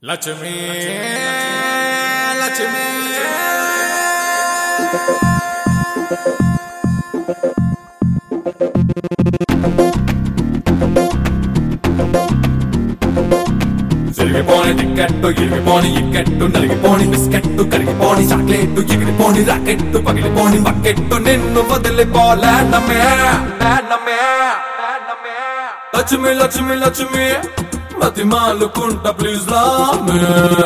లక్ష్మి లక్ష్మి సిరిగిపోని టిక్కెట్టు ఇరిగిపోని ఇక్కెట్టు నలిగిపోని బిస్కెట్టు కరిగిపోని చాక్లెట్టు ఎగిరిపోని రాకెట్టు పగిలిపోని బకెట్టు నిన్ను వదిలిపోలేనమే లేనమే, లేనమే. లక్ష్మి లక్ష్మి లక్ష్మి మతి మాలుకుంటా ప్లీజ్ రామే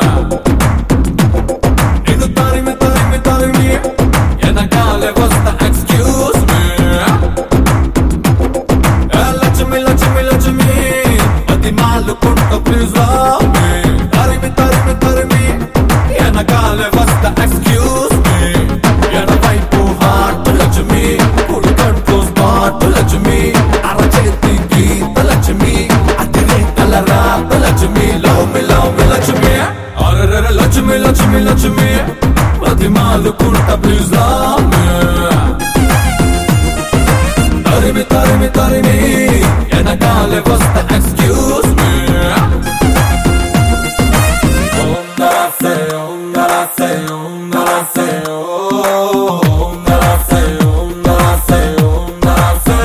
నిన్ను తరిమి తరిమి తరిమి వెనకాలే వస్తా ఎక్స్క్యూజ్ మీ లక్ష్మి లక్ష్మి లక్ష్మి మతి మాలుకుంటా ప్లీజ్ రామే తరిమి తరిమి తరిమి వెనకాలే వస్తా ఎక్స్క్యూజ్ మీ ఎడవైపు హార్ట్ లక్ష్మి కుడి కంటూ స్పాట్ లక్ష్మి అరచేతి గీత లక్ష్మి అతిరే కలరాత Lakshmi love me love me Lakshmi అరర లక్ష్మి లక్ష్మి లక్ష్మి మతి మాలుకుంటా ప్లీజ్ రామే తరిమి తరిమి తరిమి వెనకాలే వస్తా ఎక్స్క్యూజ్ మీ ఉంగరాసే ఉంగరాసే ఉంగరాసే ఉంగరాసే ఉంగరాసే ఉంగరాసే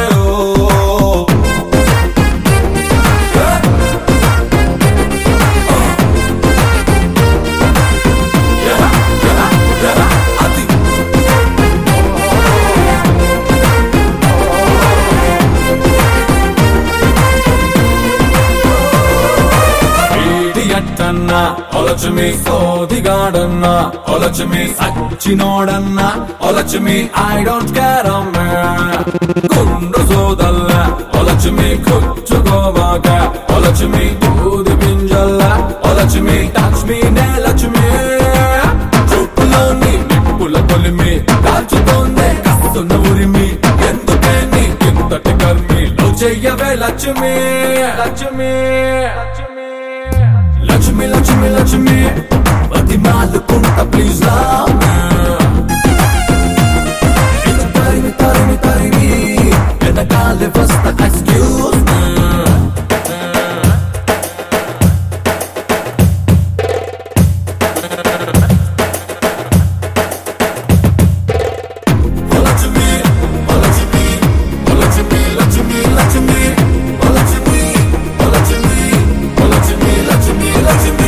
అది ఇడియట్ ఒలచుమి సోదిగాడన్న ఒలచుమి సచ్చినోడన్న ఒలచుమి ఐ డోంట్ కేర్ అమ్మే గుండు సోదల్ల ఒలచుమి కుచ్చుకోవాక ఒలచుమి దూది పింజల్ల ఒలచుమి టచ్ మీ నే లక్ష్మి చూపులోని నిప్పుల కొలిమి కాల్చుతోందే కస్తున్న ఉరిమి ఎందుకే నీ ఇంతటి కర్మి లో చెయ్యవే లక్ష్మి లక్ష్మి లక్ష్మి లక్ష్మి లక్ష్మి పది మాలుకుంటా ప్లీజ్ రామే నిన్ను తరిమి తరిమి తరిమి వెనకాలే వస్తా ఎక్స్క్యూజ్ లక్ష్మి లక్ష్మి లక్ష్మి లక్ష్మి లక్ష్మి లక్ష్మి లక్ష్మి లక్ష్మి లక్ష్మి లక్ష్మి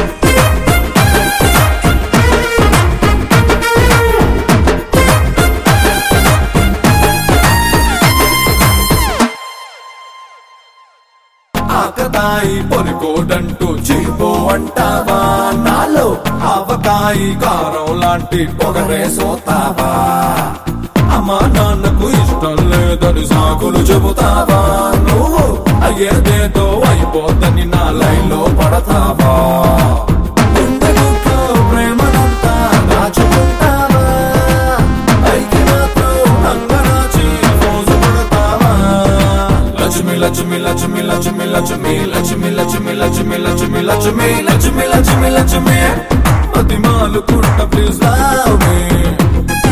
ఆకతాయి పొనుకోడంటూ చీపు అంటావా నాలో ఆవకాయి కారం లాంటి పొగరే సోతావా అమ్మా నాన్నకు ఇష్టం లేదని సాకులు చెబుతావా నువ్వు అయ్యేదేదో అయిపోద్దని నా లైన్లో పడతావా గుండెగుట్లో ప్రేమనంతా దాచుకుంటావా పైకి మాత్రం నంగనాచి మోజు పడతావా లక్ష్మి లక్ష్మి లక్ష్మి లక్ష్మి లక్ష్మి లక్ష్మి లక్ష్మి లక్ష్మి లక్ష్మి లక్ష్మి లక్ష్మి లక్ష్మి లక్ష్మి మతి మాలు కుంట ప్లీజ్ రావే